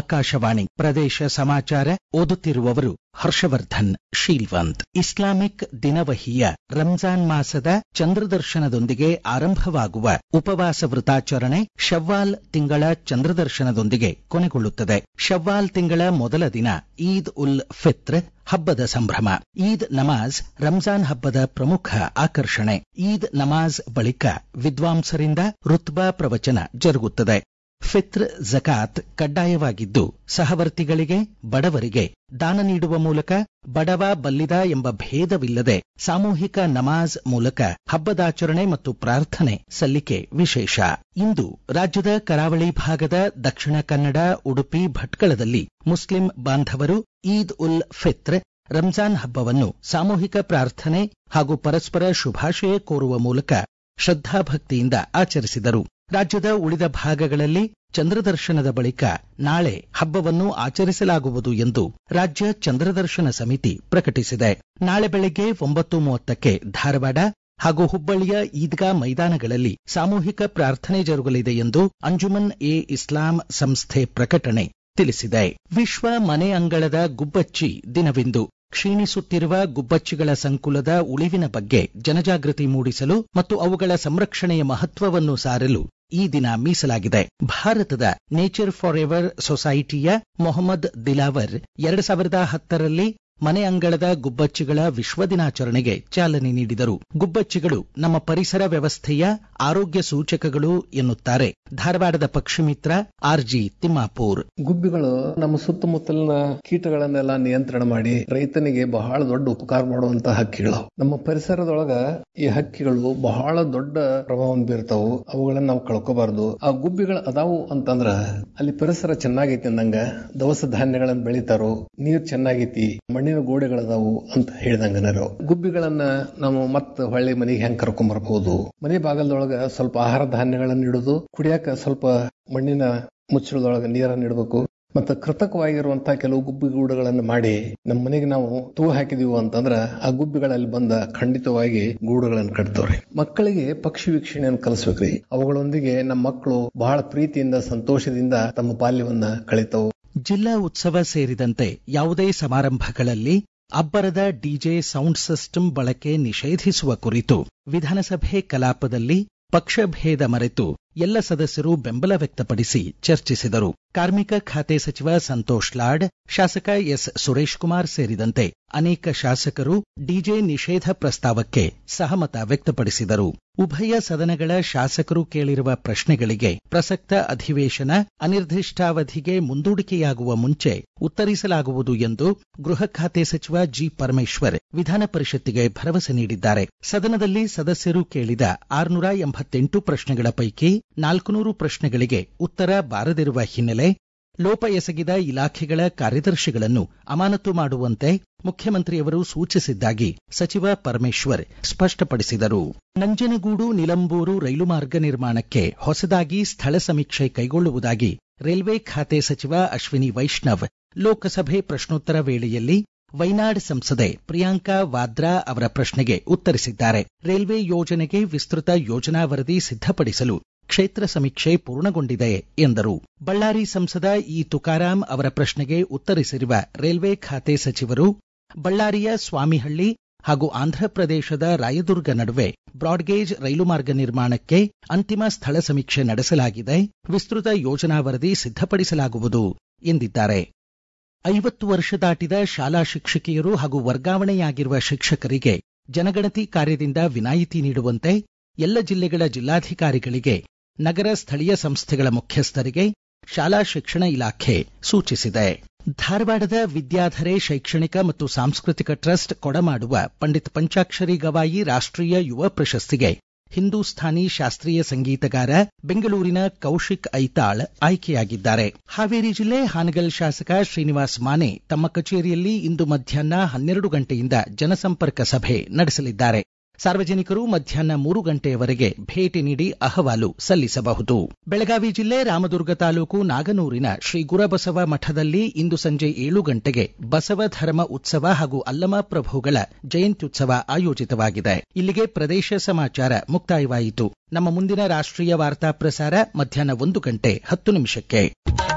ಆಕಾಶವಾಣಿ ಪ್ರದೇಶ ಸಮಾಚಾರ ಓದುತ್ತಿರುವವರು ಹರ್ಷವರ್ಧನ್ ಶೀಲ್ವಂತ್ ಇಸ್ಲಾಮಿಕ್ ದಿನವಹಿಯ ರಂಜಾನ್ ಮಾಸದ ಚಂದ್ರದರ್ಶನದೊಂದಿಗೆ ಆರಂಭವಾಗುವ ಉಪವಾಸ ವೃತಾಚರಣೆ ಶವ್ವಾಲ್ ತಿಂಗಳ ಚಂದ್ರದರ್ಶನದೊಂದಿಗೆ ಕೊನೆಗೊಳ್ಳುತ್ತದೆ ಶವ್ವಾಲ್ ತಿಂಗಳ ಮೊದಲ ದಿನ ಈದ್ ಉಲ್ ಫಿತ್ರ್ ಹಬ್ಬದ ಸಂಭ್ರಮ ಈದ್ ನಮಾಜ್ ರಂಜಾನ್ ಹಬ್ಬದ ಪ್ರಮುಖ ಆಕರ್ಷಣೆ ಈದ್ ನಮಾಜ್ ಬಳಿಕ ವಿದ್ವಾಂಸರಿಂದ ರುತ್ಬಾ ಪ್ರವಚನ ಜರುಗುತ್ತದೆ ಫಿತ್ರ್ ಜಕಾತ್ ಕಡ್ಡಾಯವಾಗಿದ್ದು ಸಹವರ್ತಿಗಳಿಗೆ ಬಡವರಿಗೆ ದಾನ ನೀಡುವ ಮೂಲಕ ಬಡವ ಬಲ್ಲಿದ ಎಂಬ ಭೇದವಿಲ್ಲದೆ ಸಾಮೂಹಿಕ ನಮಾಜ್ ಮೂಲಕ ಹಬ್ಬದಾಚರಣೆ ಮತ್ತು ಪ್ರಾರ್ಥನೆ ಸಲ್ಲಿಕೆ ವಿಶೇಷ ಇಂದು ರಾಜ್ಯದ ಕರಾವಳಿ ಭಾಗದ ದಕ್ಷಿಣ ಕನ್ನಡ ಉಡುಪಿ ಭಟ್ಕಳದಲ್ಲಿ ಮುಸ್ಲಿಂ ಬಾಂಧವರು ಈದ್ ಉಲ್ ಫಿತ್ರ್ ರಂಜಾನ್ ಹಬ್ಬವನ್ನು ಸಾಮೂಹಿಕ ಪ್ರಾರ್ಥನೆ ಹಾಗೂ ಪರಸ್ಪರ ಶುಭಾಶಯ ಕೋರುವ ಮೂಲಕ ಶ್ರದ್ಧಾಭಕ್ತಿಯಿಂದ ಆಚರಿಸಿದರು ರಾಜ್ಯದ ಉಳಿದ ಭಾಗಗಳಲ್ಲಿ ಚಂದ್ರದರ್ಶನದ ಬಳಿಕ ನಾಳೆ ಹಬ್ಬವನ್ನು ಆಚರಿಸಲಾಗುವುದು ಎಂದು ರಾಜ್ಯ ಚಂದ್ರದರ್ಶನ ಸಮಿತಿ ಪ್ರಕಟಿಸಿದೆ ನಾಳೆ ಬೆಳಗ್ಗೆ ಒಂಬತ್ತು ಮೂವತ್ತಕ್ಕೆ ಧಾರವಾಡ ಹಾಗೂ ಹುಬ್ಬಳ್ಳಿಯ ಈದ್ಗಾ ಮೈದಾನಗಳಲ್ಲಿ ಸಾಮೂಹಿಕ ಪ್ರಾರ್ಥನೆ ಜರುಗಲಿದೆ ಎಂದು ಅಂಜುಮನ್ ಎ ಇಸ್ಲಾಂ ಸಂಸ್ಥೆ ಪ್ರಕಟಣೆ ತಿಳಿಸಿದೆ ವಿಶ್ವ ಮನೆ ಅಂಗಳದ ಗುಬ್ಬಚ್ಚಿ ದಿನವಿಂದು ಕ್ಷೀಣಿಸುತ್ತಿರುವ ಗುಬ್ಬಚ್ಚಿಗಳ ಸಂಕುಲದ ಉಳಿವಿನ ಬಗ್ಗೆ ಜನಜಾಗೃತಿ ಮೂಡಿಸಲು ಮತ್ತು ಅವುಗಳ ಸಂರಕ್ಷಣೆಯ ಮಹತ್ವವನ್ನು ಸಾರಲು ಈ ದಿನ ಮೀಸಲಾಗಿದೆ ಭಾರತದ ನೇಚರ್ ಫಾರ್ ಎವರ್ ಸೊಸೈಟಿಯ ಮೊಹಮ್ಮದ್ ದಿಲಾವರ್ ಎರಡು ಸಾವಿರದ ಹತ್ತರಲ್ಲಿ ಮನೆ ಅಂಗಳದ ಗುಬ್ಬಚ್ಚಿಗಳ ವಿಶ್ವ ದಿನಾಚರಣೆಗೆ ಚಾಲನೆ ನೀಡಿದರು ಗುಬ್ಬಚ್ಚಿಗಳು ನಮ್ಮ ಪರಿಸರ ವ್ಯವಸ್ಥೆಯ ಆರೋಗ್ಯ ಸೂಚಕಗಳು ಎನ್ನುತ್ತಾರೆ ಧಾರವಾಡದ ಪಕ್ಷಿಮಿತ್ರ ಆರ್ಜಿ ತಿಮ್ಮಾಪೂರ್ ಗುಬ್ಬಿಗಳು ನಮ್ಮ ಸುತ್ತಮುತ್ತಲಿನ ಕೀಟಗಳನ್ನೆಲ್ಲ ನಿಯಂತ್ರಣ ಮಾಡಿ ರೈತನಿಗೆ ಬಹಳ ದೊಡ್ಡ ಉಪಕಾರ ಮಾಡುವಂತಹ ಹಕ್ಕಿಗಳು ನಮ್ಮ ಪರಿಸರದೊಳಗ ಈ ಹಕ್ಕಿಗಳು ಬಹಳ ದೊಡ್ಡ ಪ್ರಭಾವವನ್ನು ಬೀರ್ತಾವು ಅವುಗಳನ್ನ ನಾವು ಕಳ್ಕೋಬಾರ್ದು ಆ ಗುಬ್ಬಿಗಳು ಅದಾವು ಅಂತಂದ್ರ ಅಲ್ಲಿ ಪರಿಸರ ಚೆನ್ನಾಗೈತಿ ಅಂದಂಗ ದವಸ ಧಾನ್ಯಗಳನ್ನ ಬೆಳಿತಾರೋ ನೀರ್ ಚೆನ್ನಾಗೈತಿ ಮಣ್ಣಿನ ಗೋಡೆಗಳದಾವು ಅಂತ ಹೇಳಿದಂಗನರು ಗುಬ್ಬಿಗಳನ್ನ ನಾವು ಮತ್ತ ಹೊಳ್ಳಿ ಮನೆಗೆ ಹೆಂಗ್ ಕರ್ಕೊಂಡ್ ಬರ್ಬಹುದು ಮನೆ ಬಾಗಲದೊಳಗ ಸ್ವಲ್ಪ ಆಹಾರ ಧಾನ್ಯಗಳನ್ನ ಇಡುದು ಕುಡಿಯಾಕ ಸ್ವಲ್ಪ ಮಣ್ಣಿನ ಮುಚ್ಚಳದೊಳಗ ನೀರನ್ನ ಇಡಬೇಕು ಮತ್ತೆ ಕೃತಕವಾಗಿರುವಂತಹ ಕೆಲವು ಗುಬ್ಬಿಗೂಡುಗಳನ್ನು ಮಾಡಿ ನಮ್ಮ ಮನೆಗೆ ನಾವು ತೂ ಹಾಕಿದೀವಿ ಅಂತಂದ್ರ ಆ ಗುಬ್ಬಿಗಳಲ್ಲಿ ಬಂದ ಖಂಡಿತವಾಗಿ ಗೂಡುಗಳನ್ನು ಕಟ್ತವ್ರಿ ಮಕ್ಕಳಿಗೆ ಪಕ್ಷಿ ವೀಕ್ಷಣೆಯನ್ನು ಕಲಿಸ್ಬೇಕ್ರಿ ಅವುಗಳೊಂದಿಗೆ ನಮ್ಮ ಮಕ್ಕಳು ಬಹಳ ಪ್ರೀತಿಯಿಂದ ಸಂತೋಷದಿಂದ ತಮ್ಮ ಬಾಲ್ಯವನ್ನ ಕಳಿತವು ಜಿಲ್ಲಾ ಉತ್ಸವ ಸೇರಿದಂತೆ ಯಾವುದೇ ಸಮಾರಂಭಗಳಲ್ಲಿ ಅಬ್ಬರದ ಡಿಜೆ ಸೌಂಡ್ ಸಿಸ್ಟಮ್ ಬಳಕೆ ನಿಷೇಧಿಸುವ ಕುರಿತು ವಿಧಾನಸಭೆ ಕಲಾಪದಲ್ಲಿ ಪಕ್ಷಭೇದ ಮರೆತು ಎಲ್ಲ ಸದಸ್ಯರು ಬೆಂಬಲ ವ್ಯಕ್ತಪಡಿಸಿ ಚರ್ಚಿಸಿದರು ಕಾರ್ಮಿಕ ಖಾತೆ ಸಚಿವ ಸಂತೋಷ್ ಲಾಡ್ ಶಾಸಕ ಎಸ್ ಸುರೇಶ್ ಕುಮಾರ್ ಸೇರಿದಂತೆ ಅನೇಕ ಶಾಸಕರು ಡಿಜೆ ನಿಷೇಧ ಪ್ರಸ್ತಾವಕ್ಕೆ ಸಹಮತ ವ್ಯಕ್ತಪಡಿಸಿದರು ಉಭಯ ಸದನಗಳ ಶಾಸಕರು ಕೇಳಿರುವ ಪ್ರಶ್ನೆಗಳಿಗೆ ಪ್ರಸಕ್ತ ಅಧಿವೇಶನ ಅನಿರ್ದಿಷ್ಟಾವಧಿಗೆ ಮುಂದೂಡಿಕೆಯಾಗುವ ಮುಂಚೆ ಉತ್ತರಿಸಲಾಗುವುದು ಎಂದು ಗೃಹ ಖಾತೆ ಸಚಿವ ಜಿ ಪರಮೇಶ್ವರ್ ವಿಧಾನ ಪರಿಷತ್ತಿಗೆ ಭರವಸೆ ನೀಡಿದ್ದಾರೆ ಸದನದಲ್ಲಿ ಸದಸ್ಯರು ಕೇಳಿದ ಆರುನೂರ ಎಂಬತ್ತೆಂಟು ಪ್ರಶ್ನೆಗಳ ಪೈಕಿ ನಾಲ್ಕುನೂರು ಪ್ರಶ್ನೆಗಳಿಗೆ ಉತ್ತರ ಬಾರದಿರುವ ಹಿನ್ನೆಲೆ ಲೋಪ ಎಸಗಿದ ಇಲಾಖೆಗಳ ಕಾರ್ಯದರ್ಶಿಗಳನ್ನು ಅಮಾನತು ಮಾಡುವಂತೆ ಮುಖ್ಯಮಂತ್ರಿಯವರು ಸೂಚಿಸಿದ್ದಾಗಿ ಸಚಿವ ಪರಮೇಶ್ವರ್ ಸ್ಪಷ್ಟಪಡಿಸಿದರು ನಂಜನಗೂಡು ನಿಲಂಬೂರು ರೈಲು ಮಾರ್ಗ ನಿರ್ಮಾಣಕ್ಕೆ ಹೊಸದಾಗಿ ಸ್ಥಳ ಸಮೀಕ್ಷೆ ಕೈಗೊಳ್ಳುವುದಾಗಿ ರೈಲ್ವೆ ಖಾತೆ ಸಚಿವ ಅಶ್ವಿನಿ ವೈಷ್ಣವ್ ಲೋಕಸಭೆ ಪ್ರಶ್ನೋತ್ತರ ವೇಳೆಯಲ್ಲಿ ವೈನಾಡ್ ಸಂಸದೆ ಪ್ರಿಯಾಂಕಾ ವಾದ್ರಾ ಅವರ ಪ್ರಶ್ನೆಗೆ ಉತ್ತರಿಸಿದ್ದಾರೆ ರೈಲ್ವೆ ಯೋಜನೆಗೆ ವಿಸ್ತೃತ ಯೋಜನಾ ವರದಿ ಸಿದ್ಧಪಡಿಸಲು ಕ್ಷೇತ್ರ ಸಮೀಕ್ಷೆ ಪೂರ್ಣಗೊಂಡಿದೆ ಎಂದರು ಬಳ್ಳಾರಿ ಸಂಸದ ಇ ತುಕಾರಾಂ ಅವರ ಪ್ರಶ್ನೆಗೆ ಉತ್ತರಿಸಿರುವ ರೈಲ್ವೆ ಖಾತೆ ಸಚಿವರು ಬಳ್ಳಾರಿಯ ಸ್ವಾಮಿಹಳ್ಳಿ ಹಾಗೂ ಆಂಧ್ರಪ್ರದೇಶದ ರಾಯದುರ್ಗ ನಡುವೆ ಬ್ರಾಡ್ಗೇಜ್ ರೈಲು ಮಾರ್ಗ ನಿರ್ಮಾಣಕ್ಕೆ ಅಂತಿಮ ಸ್ಥಳ ಸಮೀಕ್ಷೆ ನಡೆಸಲಾಗಿದೆ ವಿಸ್ತೃತ ಯೋಜನಾ ವರದಿ ಸಿದ್ಧಪಡಿಸಲಾಗುವುದು ಎಂದಿದ್ದಾರೆ ಐವತ್ತು ವರ್ಷ ದಾಟಿದ ಶಾಲಾ ಶಿಕ್ಷಕಿಯರು ಹಾಗೂ ವರ್ಗಾವಣೆಯಾಗಿರುವ ಶಿಕ್ಷಕರಿಗೆ ಜನಗಣತಿ ಕಾರ್ಯದಿಂದ ವಿನಾಯಿತಿ ನೀಡುವಂತೆ ಎಲ್ಲ ಜಿಲ್ಲೆಗಳ ಜಿಲ್ಲಾಧಿಕಾರಿಗಳಿಗೆ ನಗರ ಸ್ಥಳೀಯ ಸಂಸ್ಥೆಗಳ ಮುಖ್ಯಸ್ಥರಿಗೆ ಶಾಲಾ ಶಿಕ್ಷಣ ಇಲಾಖೆ ಸೂಚಿಸಿದೆ ಧಾರವಾಡದ ವಿದ್ಯಾಧರೆ ಶೈಕ್ಷಣಿಕ ಮತ್ತು ಸಾಂಸ್ಕೃತಿಕ ಟ್ರಸ್ಟ್ ಕೊಡಮಾಡುವ ಪಂಡಿತ್ ಪಂಚಾಕ್ಷರಿ ಗವಾಯಿ ರಾಷ್ಟ್ರೀಯ ಯುವ ಪ್ರಶಸ್ತಿಗೆ ಹಿಂದೂಸ್ಥಾನಿ ಶಾಸ್ತ್ರೀಯ ಸಂಗೀತಗಾರ ಬೆಂಗಳೂರಿನ ಕೌಶಿಕ್ ಐತಾಳ್ ಆಯ್ಕೆಯಾಗಿದ್ದಾರೆ ಹಾವೇರಿ ಜಿಲ್ಲೆ ಹಾನಗಲ್ ಶಾಸಕ ಶ್ರೀನಿವಾಸ್ ಮಾನೆ ತಮ್ಮ ಕಚೇರಿಯಲ್ಲಿ ಇಂದು ಮಧ್ಯಾಹ್ನ ಹನ್ನೆರಡು ಗಂಟೆಯಿಂದ ಜನಸಂಪರ್ಕ ಸಭೆ ನಡೆಸಲಿದ್ದಾರೆ ಸಾರ್ವಜನಿಕರು ಮಧ್ಯಾಹ್ನ ಮೂರು ಗಂಟೆಯವರೆಗೆ ಭೇಟಿ ನೀಡಿ ಅಹವಾಲು ಸಲ್ಲಿಸಬಹುದು ಬೆಳಗಾವಿ ಜಿಲ್ಲೆ ರಾಮದುರ್ಗ ತಾಲೂಕು ನಾಗನೂರಿನ ಶ್ರೀ ಗುರಬಸವ ಮಠದಲ್ಲಿ ಇಂದು ಸಂಜೆ ಏಳು ಗಂಟೆಗೆ ಬಸವ ಧರ್ಮ ಉತ್ಸವ ಹಾಗೂ ಅಲ್ಲಮ ಪ್ರಭುಗಳ ಜಯಂತ್ಯುತ್ಸವ ಆಯೋಜಿತವಾಗಿದೆ ಇಲ್ಲಿಗೆ ಪ್ರದೇಶ ಸಮಾಚಾರ ಮುಕ್ತಾಯವಾಯಿತು ನಮ್ಮ ಮುಂದಿನ ರಾಷ್ಟ್ರೀಯ ವಾರ್ತಾ ಪ್ರಸಾರ ಮಧ್ಯಾಹ್ನ ಒಂದು ಗಂಟೆ ಹತ್ತು ನಿಮಿಷಕ್ಕೆ